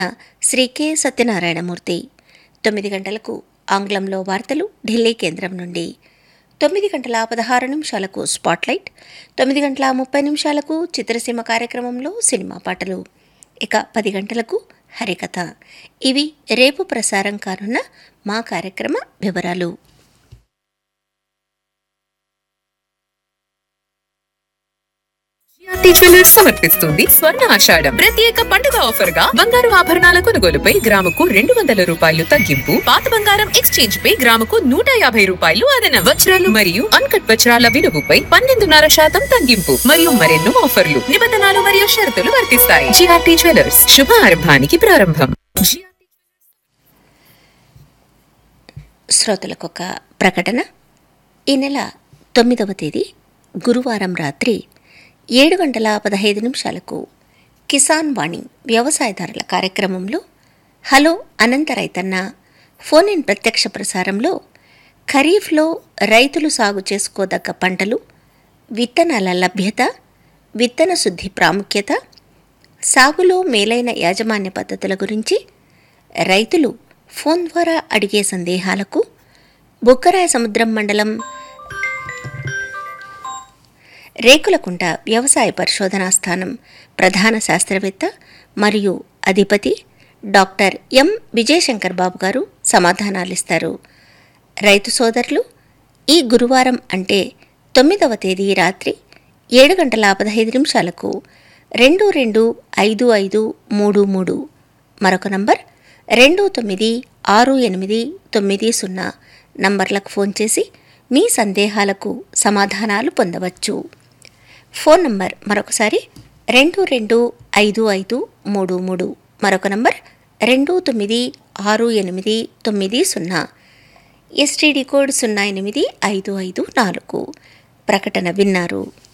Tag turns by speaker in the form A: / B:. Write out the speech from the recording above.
A: Shri K Satyanarayana Murthy తొమ్మిది గంటలకు ఆంగ్లంలో వార్తలు ఢిల్లీ కేంద్రం నుండి తొమ్మిది గంటల పదహారు నిమిషాలకు స్పాట్లైట్ తొమ్మిది గంటల ముప్పై నిమిషాలకు చిత్రసీమ కార్యక్రమంలో సినిమా పాటలు ఇక పది గంటలకు హరికథ ఇవి రేపు ప్రసారం కానున్న మా కార్యక్రమ వివరాలు
B: జిఆర్టీ జ్యువెలర్స్ సమర్పిస్తుంది స్వర్ణ ఆషాఢం ప్రత్యేక పండుగ ఆఫర్ గా బంగారు ఆభరణాల కొనుగోలుపై గ్రాముకు రెండు వందల రూపాయలు తగ్గింపు పాత బంగారం ఎక్స్చేంజ్ పై గ్రాముకు నూట యాభై రూపాయలు అదనం వజ్రాలు మరియు అన్కట్ వజ్రాల విలువపై పన్నెండున్నర శాతం తగ్గింపు మరియు మరెన్నో ఆఫర్లు నిబంధనలు మరియు షరతులు వర్తిస్తాయి జిఆర్టీ జ్యువెలర్స్ శుభ ఆరంభానికి ప్రారంభం జిఆర్టీ
A: శ్రోతలకు ఒక ప్రకటన ఈ నెల తొమ్మిదవ తేదీ గురువారం రాత్రి ఏడు గంటల పదహైదు నిమిషాలకు కిసాన్ వాణి వ్యవసాయదారుల కార్యక్రమంలో హలో అనంత రైతన్న ఫోన్ ఇన్ ప్రత్యక్ష ప్రసారంలో ఖరీఫ్లో రైతులు సాగు చేసుకోదగ్గ పంటలు విత్తనాల లభ్యత విత్తన శుద్ధి ప్రాముఖ్యత సాగులో మేలైన యాజమాన్య పద్ధతుల గురించి రైతులు ఫోన్ ద్వారా అడిగే సందేహాలకు బుక్కరాయ సముద్రం మండలం రేకులకుంట వ్యవసాయ పరిశోధనా స్థానం ప్రధాన శాస్త్రవేత్త మరియు అధిపతి డాక్టర్ ఎం విజయశంకర్ బాబు గారు సమాధానాలిస్తారు రైతు సోదరులు ఈ గురువారం అంటే తొమ్మిదవ తేదీ రాత్రి ఏడు గంటల పదహైదు నిమిషాలకు రెండు రెండు ఐదు ఐదు మూడు మూడు మరొక నంబర్ రెండు తొమ్మిది ఆరు ఎనిమిది తొమ్మిది సున్నా నంబర్లకు ఫోన్ చేసి మీ సందేహాలకు సమాధానాలు పొందవచ్చు ఫోన్ నంబర్ మరొకసారి రెండు రెండు ఐదు ఐదు మూడు మూడు మరొక నంబర్ రెండు తొమ్మిది ఆరు ఎనిమిది తొమ్మిది సున్నా ఎస్టీడీ కోడ్ సున్నా ఎనిమిది ఐదు ఐదు నాలుగు ప్రకటన విన్నారు